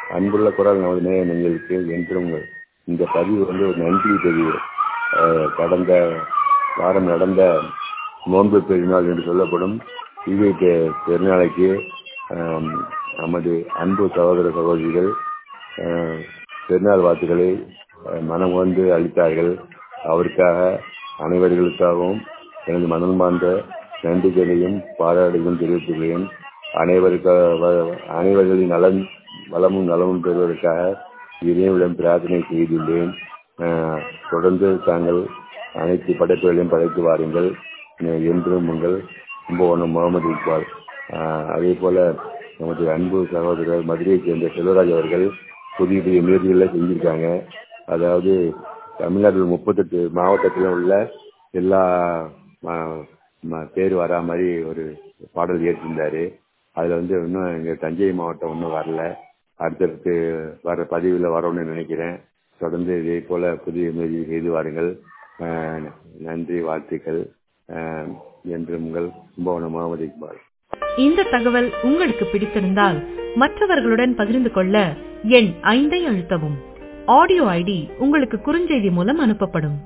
அன்புள்ள குரல் நமது நேய நெஞ்சலுக்கு என்றும் இந்த பதிவு வந்து ஒரு நன்றி பதிவு அஹ், கடந்த வாரம் நடந்த நோன்பு பெருநாள் என்று சொல்லப்படும் ஈகை பெ- பெருநாளைக்கு ஆம், நமது அன்பு சகோதர சகோதரிகள் அஹ், பெருநாள் வாழ்த்துக்களை அஹ், மனம் வந்து அளித்தார்கள் அவருக்காக அனைவர்களுக்காகவும் எனது மனமார்ந்த நன்றிகளையும் பாராட்டுகளும் தெரிவித்துள்ளேன் அனைவருக்காக அனைவர்களின் நலன் வளமும் நலமும் பெறுவதற்காக இறைவனிடம் பிரார்த்தனை செய்துள்ளேன் அஹ், தொடர்ந்து தாங்கள் அனைத்து படைப்புகளையும் படைத்து வாருங்கள் அஹ், என்றும் உங்கள் கும்பகோணம் முகமது இக்பால் அஹ், அதே போல நமது அன்பு சகோதரர் மதுரையைச் சேர்ந்த செல்வராஜ் அவர்கள் புதிய புதிய முயற்சிகளை செஞ்சிருக்காங்க அதாவது தமிழ்நாட்டில் முப்பத்தெட்டு மாவட்டத்தில் உள்ள எல்லா ம- ம- பேர் வரா மாதிரி ஒரு பாடல் ஏற்றிருந்தாரு அதுல வந்து இன்னும் எங்க தஞ்சை மாவட்டம் இன்னும் வரல அடுத்தடுத்து வர பதிவில் வரணும்னு நினைக்கிறேன் தொடர்ந்து இதே போல புதிய முயற்சி செய்து வாருங்கள் அஹ் நன்றி வாழ்த்துக்கள் அஹ் என்று உங்கள் கும்பகோணம் முகமது இக்பால் இந்த தகவல் உங்களுக்கு பிடித்திருந்தால் மற்றவர்களுடன் பகிர்ந்து கொள்ள எண் ஐந்தை அழுத்தவும் ஆடியோ ஐடி உங்களுக்கு குறுஞ்செய்தி மூலம் அனுப்பப்படும்